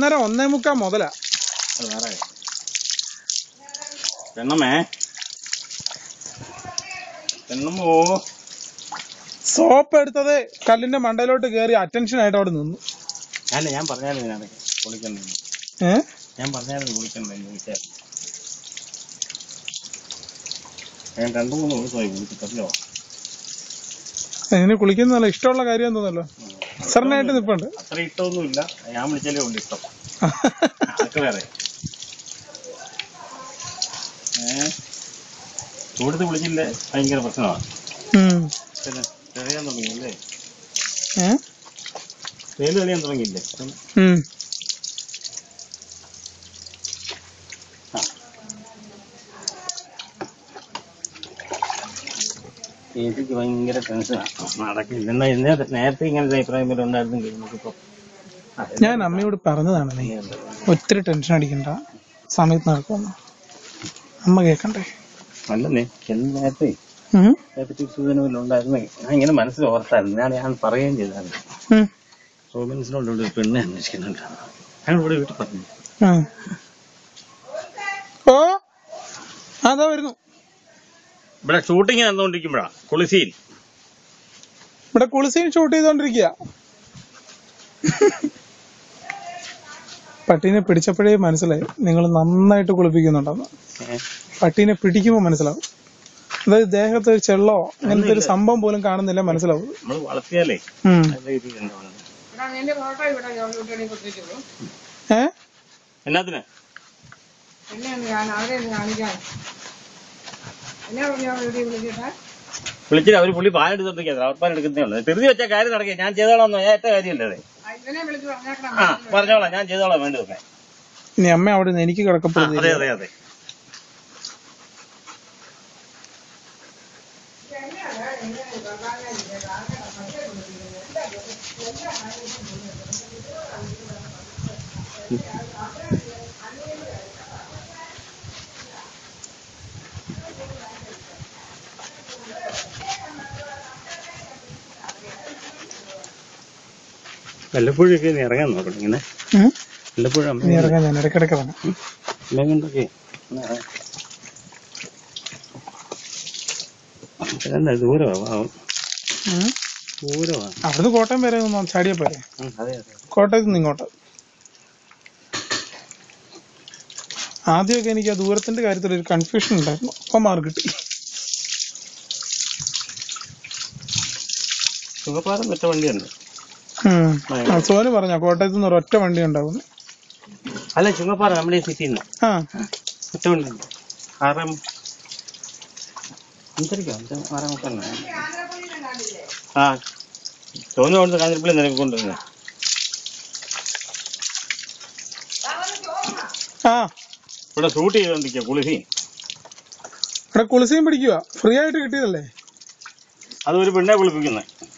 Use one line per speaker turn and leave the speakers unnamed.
വൈകുന്നേരം ഒന്നേ മുക്കാ മുതലാ
അത് വേറെ പെണ്ണമ്മേ പെണ്ണമ്മോ
സോപ്പ് എടുത്തത് കല്ലിന്റെ മണ്ടയിലോട്ട് കയറി അറ്റൻഷൻ ആയിട്ട് അവിടെ നിന്നു
ഞാൻ ഞാൻ പറഞ്ഞായിരുന്നു ഞാനൊക്കെ കുളിക്കണ്ടേ
ഏ
ഞാൻ പറഞ്ഞായിരുന്നു കുളിക്കണ്ടേ ചോദിച്ചാൽ ഞാൻ രണ്ടു മൂന്ന് ദിവസമായി കുളിച്ചിട്ടല്ലോ
ഇതിന് കുളിക്കുന്ന നല്ല ഇഷ്ടമുള്ള കാര്യം തോന്നല്ലോ അസറിനായിട്ട് നിപ്പുണ്ട്
അത്ര ഇഷ്ടമൊന്നുമില്ല ഞാൻ വിളിച്ചാലേ ഉണ്ട് ഇഷ്ടം അതൊക്കെ വേറെ ഏ ചൂടത്ത് വിളിച്ചില്ലേ ഭയങ്കര പ്രശ്നമാണ്
ഉം.
പിന്നെ തെളിയാൻ തുടങ്ങിയില്ലേ
ഏ
വെയിൽ തെളിയാൻ തുടങ്ങിയില്ലേ അപ്പം
ഉം.
എനിക്ക് ഭയങ്കര ടെൻഷനാണ് നടക്കില്ല എന്നാ ഇന്നേ നേരത്തെ ഇങ്ങനത്തെ അഭിപ്രായം വരെ ഉണ്ടായിരുന്നെങ്കിൽ നമുക്കിപ്പോ
ഞാൻ അമ്മയോട് പറഞ്ഞതാണ് നീ ഒത്തിരി ടെൻഷൻ അടിക്കണ്ട സമയത്ത് നടക്കുമെന്ന് അമ്മ കേക്കണ്ടേ
അല്ലെന്നേ എന്ന് നേരത്തെ
ഉം.
നേരത്തെ സൂചനകളിൽ ഉണ്ടായിരുന്നേ ഞാൻ ഇങ്ങനെ മനസ്സിൽ ഓർത്തായിരുന്നു ഞാൻ ഞാൻ പറയുകയും ചെയ്തായിരുന്നു
ഉം.
റോബിൻസിനോട് ഇവിടെ ഒരു പെണ്ണെ അന്വേഷിക്കുന്നുണ്ട് ഞാൻ ഇവിടെ വീട്ടിൽ പറഞ്ഞു
ഉം. ഓ അതാ വരുന്നു
ഇവിടെ ഷൂട്ടിങ് നടന്നുകൊണ്ടിരിക്കുമ്പോഴാ കുളിസീൻ
ഇവിടെ കുളിസീൻ ഷൂട്ട് ചെയ്തോണ്ടിരിക്കുക പട്ടീനെ പിടിച്ചപ്പോഴേ മനസ്സിലായി നിങ്ങൾ നന്നായിട്ട് കുളിപ്പിക്കുന്നുണ്ടെന്ന് പട്ടീനെ പിടിക്കുമ്പോ മനസ്സിലാവും അതായത് ദേഹത്ത് ഒരു ചെള്ളോ അങ്ങനത്തെ ഒരു സംഭവം പോലും കാണുന്നില്ല മനസ്സിലാവും
നമ്മൾ വളർത്തിയാലേ
ഉം.
നല്ല രീതിയിൽ ഉണ്ടാവണം
നിന്റെ ഫോട്ടോ ഇവിടെ യൂട്യൂബിൽ കൊടുത്തിട്ടുള്ളൂ
ഏ
എന്നാത്തിന്
എന്നെ ഒന്ന് ഞാൻ അവരെ ഒന്ന് കാണിക്കാൻ എന്നെ പറഞ്ഞു വീട്ടിൽ വിളിച്ചിട്ട്
വിളിച്ചിട്ട് അവര് പുള്ളി പാലെടുത്തോണ്ടിരിക്കുക അവർ പാലെടുക്കുന്നേ ഉള്ളൂ തിരുതി വെച്ച കാര്യം നടക്കുക ഞാൻ ചെയ്തോളാം ഞാൻ ഏറ്റ കാര്യമല്ലേ അത്
ഇവനെ വിളിച്ച് പറഞ്ഞേക്കണം
ആ പറഞ്ഞോളാം ഞാൻ ചെയ്തോളാം വേണ്ടതൊക്കെ
ഇനി അമ്മ അവിടെ നിന്ന് എനിക്ക്
ആ,
കിടക്കപ്പെടുന്നത്
അതെ അതെ അതെ വല്ലപ്പോഴും ഒക്കെ ഇറങ്ങാൻ നോക്കണം ഇങ്ങനെ
ഉം?
വല്ലപ്പോഴും
ഇനി ഇറങ്ങാൻ ഞാൻ ഇടയ്ക്കിടയ്ക്ക് വേണം
അമ്മയൊക്കെ എന്താ ദൂരമാ പാവം
ഉം?
ദൂരമാ
അവിടുന്ന് കോട്ടയം വരെ ഒന്ന് ചാടിയാ പോരെ
ഉം, അതെ അതെ
കോട്ടയത്ത് നിന്ന് ഇങ്ങോട്ട് ആദ്യമൊക്കെ എനിക്ക് ആ ദൂരത്തിന്റെ കാര്യത്തിൽ ഒരു കൺഫ്യൂഷൻ ഉണ്ടായിരുന്നു അപ്പൊ മാർക്ക് കിട്ടി
സുഖപാലം വെച്ച വണ്ടിയുണ്ട്
ഉം. ആ, സോനു പറഞ്ഞ കോട്ടയത്ത് നിന്ന് ഒരൊറ്റ വണ്ടി ഉണ്ടാവുന്നു
അല്ല ചുങ്കപ്പാറ നമ്മുടെ ഈ സിറ്റിയിൽ നിന്ന്
ആ
ഒറ്റ വണ്ടി ഉണ്ട് ആറാം അഞ്ചരക്കോ അഞ്ച് ആറാം മുക്കാലിന് ആ തോന്നുന്നു അവിടുന്ന് കാഞ്ഞിരപ്പള്ളി നിലവിൽ കൊണ്ടുവരുന്നത്
ആ
ഇവിടെ ഷൂട്ട് ചെയ്തോണ്ടിരിക്കുക കുളിസീൻ
ഇവിടെ കുളിസയും പിടിക്കുക ഫ്രീ ആയിട്ട് കിട്ടിയതല്ലേ
അത് ഒരു പെണ്ണെ കുളിപ്പിക്കുന്നത്